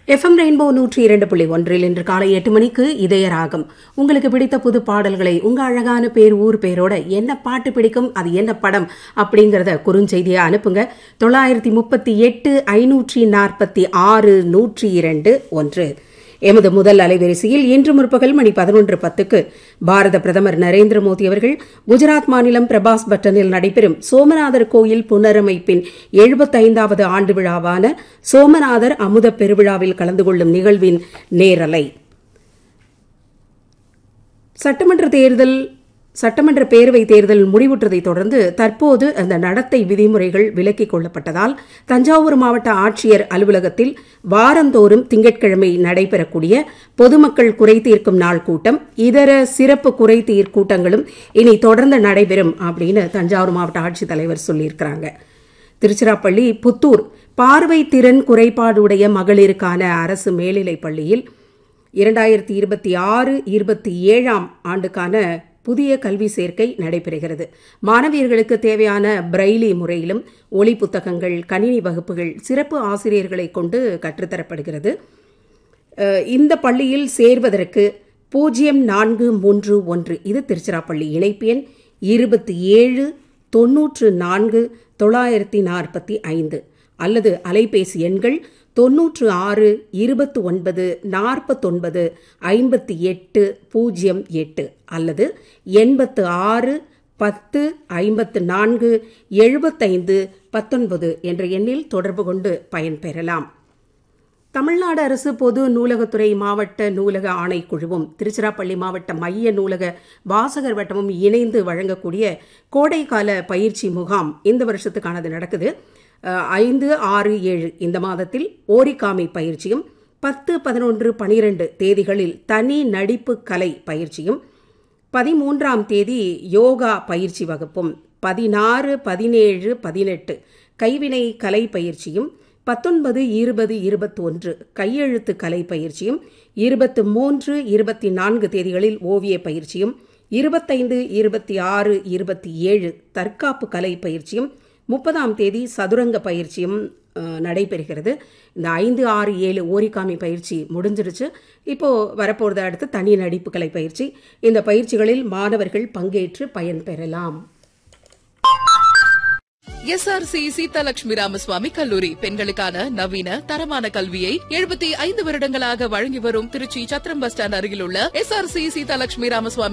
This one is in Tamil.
எஃப்எம் ரெயின்போ நூற்றி இரண்டு புள்ளி ஒன்றில் இன்று காலை எட்டு மணிக்கு இதய ராகம் உங்களுக்கு பிடித்த புது பாடல்களை உங்க அழகான பேர் ஊர் பேரோட என்ன பாட்டு பிடிக்கும் அது என்ன படம் அப்படிங்கறத குறுஞ்செய்தியா அனுப்புங்க தொள்ளாயிரத்தி முப்பத்தி எட்டு ஐநூற்றி நாற்பத்தி ஆறு நூற்றி இரண்டு ஒன்று எமது முதல் அலைவரிசையில் இன்று முற்பகல் மணி பதினொன்று பத்துக்கு பாரத பிரதமர் நரேந்திர மோடி அவர்கள் குஜராத் மாநிலம் பிரபாஸ் பட்டனில் நடைபெறும் சோமநாதர் கோயில் புனரமைப்பின் எழுபத்தைந்தாவது ஆண்டு விழாவான சோமநாதர் அமுத பெருவிழாவில் கலந்து கொள்ளும் நிகழ்வின் நேரலை சட்டமன்ற தேர்தல் சட்டமன்ற பேரவை தேர்தல் முடிவுற்றதைத் தொடர்ந்து தற்போது அந்த நடத்தை விதிமுறைகள் விலக்கிக் கொள்ளப்பட்டதால் தஞ்சாவூர் மாவட்ட ஆட்சியர் அலுவலகத்தில் வாரந்தோறும் திங்கட்கிழமை நடைபெறக்கூடிய பொதுமக்கள் குறை தீர்க்கும் நாள் கூட்டம் இதர சிறப்பு குறை தீர் கூட்டங்களும் இனி தொடர்ந்து நடைபெறும் அப்படின்னு தஞ்சாவூர் மாவட்ட ஆட்சித்தலைவர் சொல்லியிருக்கிறாங்க திருச்சிராப்பள்ளி புத்தூர் பார்வை திறன் குறைபாடுடைய மகளிருக்கான அரசு மேல்நிலைப் பள்ளியில் இரண்டாயிரத்தி இருபத்தி ஆறு இருபத்தி ஏழாம் ஆண்டுக்கான புதிய கல்வி சேர்க்கை நடைபெறுகிறது மாணவியர்களுக்கு தேவையான பிரெய்லி முறையிலும் ஒளி புத்தகங்கள் கணினி வகுப்புகள் சிறப்பு ஆசிரியர்களை கொண்டு கற்றுத்தரப்படுகிறது இந்த பள்ளியில் சேர்வதற்கு பூஜ்ஜியம் நான்கு மூன்று ஒன்று இது திருச்சிராப்பள்ளி இணைப்பு எண் இருபத்தி ஏழு தொன்னூற்று நான்கு தொள்ளாயிரத்தி நாற்பத்தி ஐந்து அல்லது அலைபேசி எண்கள் தொன்னூற்று ஆறு இருபத்து ஒன்பது நாற்பத்தொன்பது ஐம்பத்தி எட்டு பூஜ்ஜியம் எட்டு அல்லது எண்பத்து ஆறு பத்து ஐம்பத்து நான்கு எழுபத்தைந்து பத்தொன்பது என்ற எண்ணில் தொடர்பு கொண்டு பயன்பெறலாம் தமிழ்நாடு அரசு பொது நூலகத்துறை மாவட்ட நூலக ஆணைக்குழுவும் திருச்சிராப்பள்ளி மாவட்ட மைய நூலக வாசகர் வட்டமும் இணைந்து வழங்கக்கூடிய கோடைக்கால பயிற்சி முகாம் இந்த வருஷத்துக்கானது நடக்குது ஐந்து ஆறு ஏழு இந்த மாதத்தில் ஓரிகாமி பயிற்சியும் பத்து பதினொன்று பனிரெண்டு தேதிகளில் தனி நடிப்பு கலை பயிற்சியும் பதிமூன்றாம் தேதி யோகா பயிற்சி வகுப்பும் பதினாறு பதினேழு பதினெட்டு கைவினை கலை பயிற்சியும் பத்தொன்பது இருபது இருபத்தி ஒன்று கையெழுத்து கலை பயிற்சியும் இருபத்து மூன்று இருபத்தி நான்கு தேதிகளில் ஓவிய பயிற்சியும் இருபத்தைந்து இருபத்தி ஆறு இருபத்தி ஏழு தற்காப்பு கலை பயிற்சியும் முப்பதாம் தேதி சதுரங்க பயிற்சியும் நடைபெறுகிறது இந்த ஐந்து ஆறு ஏழு ஓரிகாமி பயிற்சி முடிஞ்சிருச்சு இப்போ வரப்போறதை அடுத்து தனி நடிப்பு கலை பயிற்சி இந்த பயிற்சிகளில் மாணவர்கள் பங்கேற்று பயன்பெறலாம் S R C Seethalakshmi Ramaswamy கல்லூரி பெண்களுக்கான நவீன தரமான கல்வியை எழுபத்தி ஐந்து வருடங்களாக வழங்கி வரும் திருச்சி சத்திரம் பஸ் ஸ்டாண்ட் அருகில் உள்ள S R C Seethalakshmi Ramaswamy